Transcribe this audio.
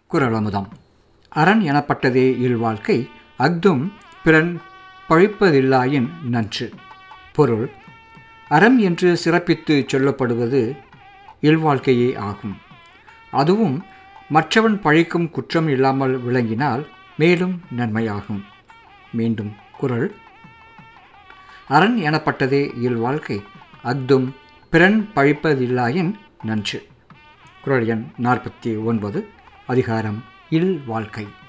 குரலமுதம் அரண் எனப்பட்டதே இல்வாழ்க்கை அஃதும் பிறன் பழிப்பதில்லாயின் நன்று பொருள் அறம் என்று சிறப்பித்து சொல்லப்படுவது இல்வாழ்க்கையே ஆகும் அதுவும் மற்றவன் பழிக்கும் குற்றம் இல்லாமல் விளங்கினால் மேலும் நன்மையாகும் மீண்டும் குரல் அரண் எனப்பட்டதே இல்வாழ்க்கை அஃதும் பிறன் பழிப்பதில்லாயின் நன்று குரல் எண் நாற்பத்தி ஒன்பது அதிகாரம் இல் வாழ்க்கை